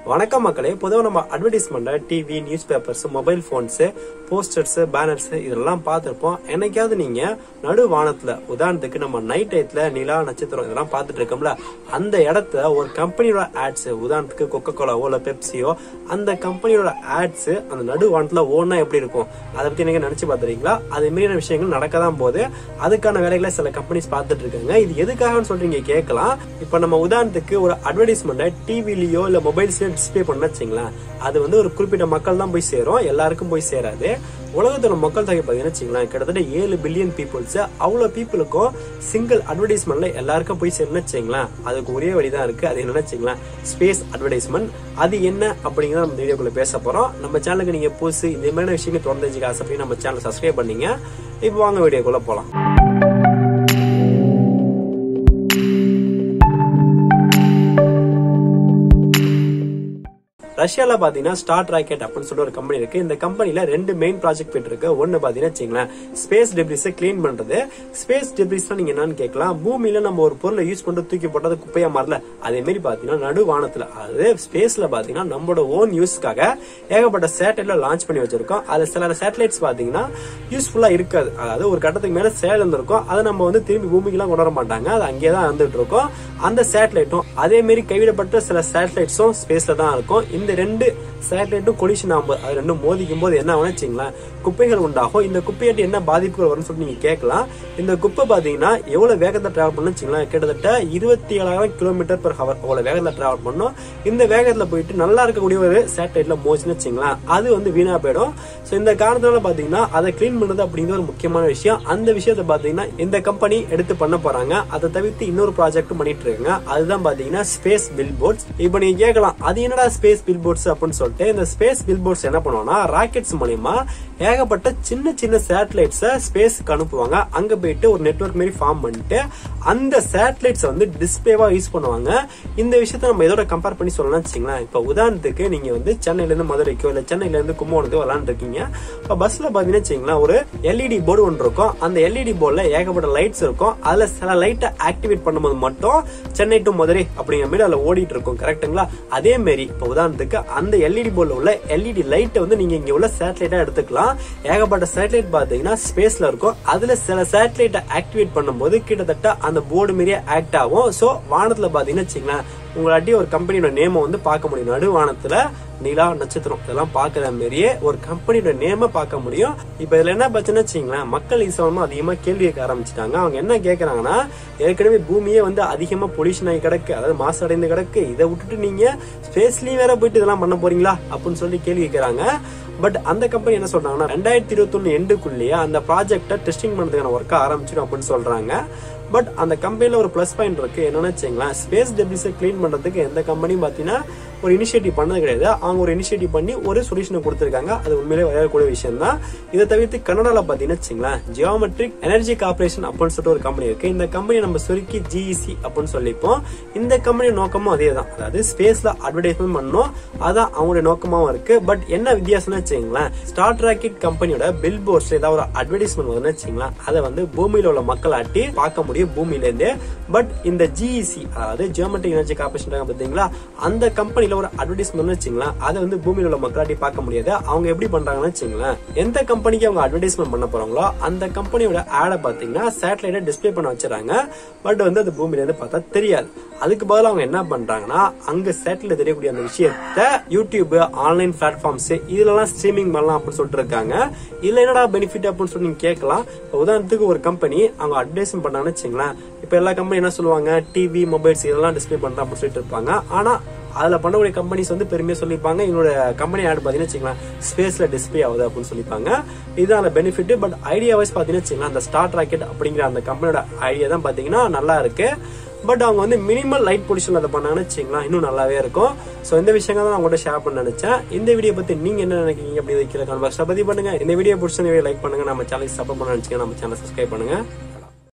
வணக்கம் மக்களே பொதுவாக நம்ம advertisement TV news papers mobile phones posters banners இதெல்லாம் பார்த்திருப்போம் என்னைக்காவது நீங்க நடு வானத்துல உதாரணத்துக்கு நம்ம நைட் டயத்துல நிலா நட்சத்திரம் இதெல்லாம் பார்த்துட்டு இருக்கோம்ல அந்த இடத்த ஒரு கம்பெனியோட ஆட்ஸ் உதாரணத்துக்கு கொக்கோ கோலாவோ இல்ல பெப்சியோ அந்த கம்பெனியோட ஆட்ஸ் அந்த நடு வானத்துல ஓனா எப்படி இருக்கும் அதை பத்தி நீங்க நினைச்சு பாத்துறீங்களா அதே மாதிரியான விஷயங்கள் நடக்க தான் போது அதுக்கான வேலைகளை சில கம்பெனிஸ் பார்த்துட்டு இருக்காங்க இது எதுக்காகன்னு சொல்றீங்க கேட்கலாம் இப்ப நம்ம உதாரணத்துக்கு ஒரு அட்வர்டைஸ்மெண்ட் டிவிலயோ இல்ல மொபைல்ஸ்லயோ டிஸ்பிளே பண்ண வச்சுங்களேன் அது வந்து ஒரு குறிப்பிட்ட மக்கள் தான் போய் சேரும் எல்லாருக்கும் போய் சேராது உலகத்தோட மக்கள் தொகை பார்த்தீங்கன்னா வச்சுங்களேன் கிட்டத்தட்ட ஏழு பில்லியன் பீப்புள்ஸ் அவ்வளவு பீப்புளுக்கும் சிங்கிள் அட்வர்டைஸ்மெண்ட்ல எல்லாருக்கும் போய் சேரணும்னு வச்சுங்களேன் அதுக்கு ஒரே வழி தான் இருக்கு அது என்னன்னு வச்சுங்களேன் ஸ்பேஸ் அட்வர்டைஸ்மெண்ட் அது என்ன அப்படிங்கிறத நம்ம வீடியோக்குள்ள பேச போறோம் நம்ம சேனலுக்கு நீங்க புதுசு இந்த மாதிரி விஷயங்கள் தொடர்ந்து தெரிஞ்சுக்க ஆசைப்படி நம்ம சேனல் சப்ஸ்கிரைப் பண்ணீங்க இப்போ வாங்க வீடியோக்குள்ள போலாம் ரஷ்யால பாத்தீங்கன்னா ஸ்டார்ட் ராக்கெட் அப்படின்னு சொல்லிட்டு ஒரு கம்பெனி இருக்கு இந்த கம்பெனில ரெண்டு மெயின் ப்ராஜெக்ட் போயிட்டு இருக்கு ஒன்னு பாத்தீங்கன்னா வச்சுங்களேன் ஸ்பேஸ் டெப்ரிஸ் கிளீன் பண்றது ஸ்பேஸ் டெப்ரிஸ் நீங்க என்னன்னு கேட்கலாம் பூமியில நம்ம ஒரு பொருளை யூஸ் பண்ணிட்டு தூக்கி போட்டது குப்பையா மாறல அதே மாதிரி பாத்தீங்கன்னா நடு வானத்துல அதாவது ஸ்பேஸ்ல பாத்தீங்கன்னா நம்மளோட ஓன் யூஸ்க்காக ஏகப்பட்ட சேட்டலைட்ல லான்ச் பண்ணி வச்சிருக்கோம் அது சில சேட்டலைட்ஸ் பாத்தீங்கன்னா யூஸ்ஃபுல்லா இருக்காது அதாவது ஒரு கட்டத்துக்கு மேல சேல் இருந்திருக்கும் அதை நம்ம வந்து திரும்பி பூமிக்கு எல்லாம் கொண்டு வர மாட்டாங்க அது அங்கேயே தான் இருந்துட்டு இருக்கோம் அந்த சேட்டலைட்டும் அதே மாதிரி கைவிடப்பட்ட சில சேட்டலைட்ஸும் ஸ்பேஸ்ல தான் இருக்கும் இந்த ரெண்டு சேட்டலைட்டும் கொலிஷன் ஆகும்போது அது ரெண்டும் மோதிக்கும் போது என்ன ஆகும்னு வச்சுங்களேன் குப்பைகள் உண்டாகும் இந்த குப்பையாட்டி என்ன பாதிப்புகள் வரும்னு சொல்லி நீங்க கேட்கலாம் இந்த குப்பை பாத்தீங்கன்னா எவ்வளவு வேகத்தை டிராவல் பண்ணு வச்சுங்களேன் கிட்டத்தட்ட இருபத்தி ஏழாயிரம் கிலோமீட்டர் per ஹவர் அவ்வளவு வேகத்துல டிராவல் பண்ணும் இந்த வேகத்துல போயிட்டு நல்லா இருக்கக்கூடிய ஒரு சேட்டலைட்ல மோச்சுன்னு வச்சுங்களேன் அது வந்து வீணா போயிடும் சோ இந்த காரணத்தினால பாத்தீங்கன்னா அதை கிளீன் பண்றது அப்படிங்கிற ஒரு முக்கியமான விஷயம் அந்த விஷயத்த பாத்தீங்கன்னா இந்த கம்பெனி எடுத்து பண்ண போறாங்க அதை தவிர்த்து இன்னொரு ப்ராஜெக்ட் பண்ணிட்டு இருக்காங்க அதுதான் பாத்தீங்கன்னா ஸ்பேஸ் பில் போர்ட்ஸ் இப்போ நீங்க கேட்கலாம் அது என்னடா ஸ்பேஸ் பில் போர்ட்ஸ் அப்படின்னு சொல்லிட்டு இந்த ஸ்பேஸ் பில் போர்ட்ஸ் என்ன பண்ணுவாங்கன்னா ராக்கெட்ஸ் மூலியமா ஏகப்பட்ட சின்ன சின்ன சேட்டலைட்ஸ ஸ்பேஸ்க்கு அனுப்புவாங்க அங்க போயிட்டு ஒரு நெட்வொர்க் மாதிரி ஃபார்ம் பண்ணிட்டு அந்த சேட்டலைட்ஸ் வந்து டிஸ்பிளேவா யூஸ் பண்ணுவாங்க இந்த விஷயத்த நம்ம எதோட கம்பேர் பண்ணி சொல்லலாம் வச்சுங்களேன் இப்போ உதாரணத்துக்கு நீங்க வந்து சென்னையில இருந்து மதுரைக்கோ இல்ல சென்னையில இருந்து கும்பகோணத்துக்கோ விளாண்டு இருக்கீங்க இப்போ பஸ்ல பாத்தீங்கன்னா வச்சுங்களேன் ஒரு எல்இடி போர்டு ஒன்று இருக்கும் அந்த எல்இடி போர்டுல ஏகப்பட்ட லைட்ஸ் இருக்கும் அதுல சில லைட்டை ஆக்டிவேட் பண்ணும்போது மட்டும் சென்னை டு மதுரை அப்படிங்கிற மாதிரி அதுல ஓடிட்டு இருக்கும் கரெக்ட்டுங்களா அதே மாதிரி இப்போ உதாரணத்துக்கு அந்த எல்இடி போர்டுல உள்ள எல்இடி லைட்டை வந்து நீங்க இங்க உள்ள சேட்டலைட்டா எடுத்துக்கலாம் ஏகப்பட்ட சேட்டலைட் பாத்தீங்கன்னா ஸ்பேஸ்ல இருக்கும் அதுல சில சேட்டலைட்டை ஆக்டிவேட் பண்ணும்போது கிட்டத்தட்ட அந்த போர்டு மாதிரியே ஆக்ட் ஆகும் சோ வானத்துல பாத்தீங்கன்னா வச்சுங்களேன் உங்களாட்டி ஒரு கம்பெனியோட நேம வந்து பார்க்க முடியும் நடு வானத்துல நிலா நட்சத்திரம் இதெல்லாம் பாக்குற மாதிரியே ஒரு கம்பெனியோட நேம பார்க்க முடியும் இப்ப இதுல என்ன பிரச்சனை வச்சுங்களேன் மக்கள் இது சம்பந்தமா அதிகமா கேள்வி கேட்க ஆரம்பிச்சிட்டாங்க அவங்க என்ன கேக்குறாங்கன்னா ஏற்கனவே பூமியே வந்து அதிகமா பொல்யூஷன் ஆகி கிடக்கு அதாவது மாசடைந்து கிடக்கு இதை விட்டுட்டு நீங்க ஸ்பேஸ்லயும் வேற போயிட்டு இதெல்லாம் பண்ண போறீங்களா அப்படின்னு சொல்லி கேள்வி கேட்கறாங்க பட் அந்த கம்பெனி என்ன சொல்றாங்கன்னா ரெண்டாயிரத்தி இருபத்தி ஒன்னு எண்டுக்குள்ளேயே அந்த ப்ராஜெக்ட டெஸ்டிங் பண்றதுக்கான ஒர்க் ஆரம்பிச்சிடும் அப்படின்னு சொல்றாங்க பட் அந்த கம்பெனில ஒரு ப்ளஸ் பாயிண்ட் இருக்கு என்னன்னு வச்சுங்களேன் ஸ்பேஸ் டெபிஸை கிளீன் பண்றதுக்கு எந்த கம்பெனியும் பாத்தீங்கன்னா ஒரு இனிஷியேட்டிவ் பண்ணது கிடையாது அவங்க ஒரு இனிஷியேட்டிவ் பண்ணி ஒரு சொல்யூஷனை கொடுத்திருக்காங்க அது உண்மையிலே வரக்கூடிய விஷயம் தான் இதை தவிர்த்து கனடால பாத்தீங்கன்னா வச்சுங்களேன் ஜியோமெட்ரிக் எனர்ஜி கார்பரேஷன் அப்படின்னு சொல்லிட்டு ஒரு கம்பெனி இருக்கு இந்த கம்பெனி நம்ம சுருக்கி ஜிஇசி அப்படின்னு சொல்லிப்போம் இந்த கம்பெனி நோக்கமும் அதே தான் அதாவது ஸ்பேஸ்ல அட்வர்டைஸ்மெண்ட் பண்ணணும் அதான் அவங்களுடைய நோக்கமாவும் இருக்கு பட் என்ன வித்தியாசம்னு வச்சுங்களேன் ஸ்டார்ட் ராக்கெட் கம்பெனியோட பில் போர்ட்ஸ் ஏதாவது ஒரு அட்வர்டைஸ்மெண்ட் வருதுன்னு வச்சுங்களேன் அதை வந்து பூமியில உள்ள மக்களாட்டி பார்க்க முடியும் பூமியில இருந்து பட் இந்த ஜிஇசி அதாவது ஜியோமெட்ரிக் எனர்ஜி கார்பரேஷன் பாத்தீங்களா அந்த கம்பெனில ஒரு அட்வர்டைஸ்மெண்ட் வச்சுங்களேன் அதை வந்து பூமியில உள்ள மக்களாட்டி பார்க்க முடியாது அவங்க எப்படி பண்றாங்கன்னு வச்சுங்களேன் எந்த கம்பெனிக்கு அவங்க அட்வர்டைஸ்மெண்ட் பண்ண போறாங்களோ அந்த கம்பெனியோட ஆடை பாத்தீங்கன்னா சேட்டலைட்டை டிஸ்பிளே பண்ண வச்சிடறாங்க பட் வந்து அது பூமியில இருந்து பார்த்தா தெரியாது அதுக்கு பதிலா அவங்க என்ன பண்றாங்கன்னா அங்க சேட்டலைட் தெரியக்கூடிய அந்த விஷயத்த யூடியூப் ஆன்லைன் பிளாட்ஃபார்ம்ஸ் இதுலலாம் ஸ்ட்ரீமிங் பண்ணலாம் அப்படின்னு சொல்லிட்டு இருக்காங்க இதுல என்னடா பெனிஃபிட் அப்படின்னு சொல்லி நீங்க கேட்கலாம் இப்ப உதாரணத்துக்கு ஒரு கம்பெனி அவங்க அட்வர்டைஸ்மெண்ட் பண்ணாங்கன்னு வச்சுங்களேன் இப்ப எல்லா கம்பெனி என்ன சொல்லுவாங்க டிவி மொபைல்ஸ் இதெல்லாம் டிஸ்பிளே பண்றேன் அப்படின்னு சொல்லிட்டு இருப்பாங்க ஆனா அதுல பண்ணக்கூடிய கம்பெனிஸ் வந்து பெருமையா சொல்லிப்பாங்க எங்களோட கம்பெனி ஆட் பாத்தீங்கன்னா வச்சுக்கலாம் ஸ்பேஸ்ல டிஸ்பிளே ஆகுது அப்படின்னு சொல்லிப்பாங்க இதுதான் பெனிஃபிட் பட் ஐடியா வைஸ் பாத்தீங்கன்னா வச்சுக்கலாம் அந்த ஸ்டார்ட் ராக்கெட் அப்படிங்கிற அந்த கம்பெனியோட ஐடியா தான் பாத்தீங்கன்னா நல்லா இருக்கு பட் அவங்க வந்து மினிமல் லைட் பொல்யூஷன் அதை பண்ணாங்கன்னு வச்சுங்களா இன்னும் நல்லாவே இருக்கும் ஸோ இந்த விஷயங்கள் தான் நான் உங்கள்கிட்ட ஷேர் பண்ண நினைச்சேன் இந்த வீடியோ பத்தி நீங்க என்ன நினைக்கிறீங்க அப்படி வைக்கிற கன்வர்ஸ் பதிவு பண்ணுங்க இந்த வீடியோ பிடிச்ச லைக் பண்ணுங்க நம்ம சேனல் சப்போர்ட் பண்ண நினைச்சீங்க நம்ம சேனல் சப்ஸ்கிரைப் பண்ணுங்க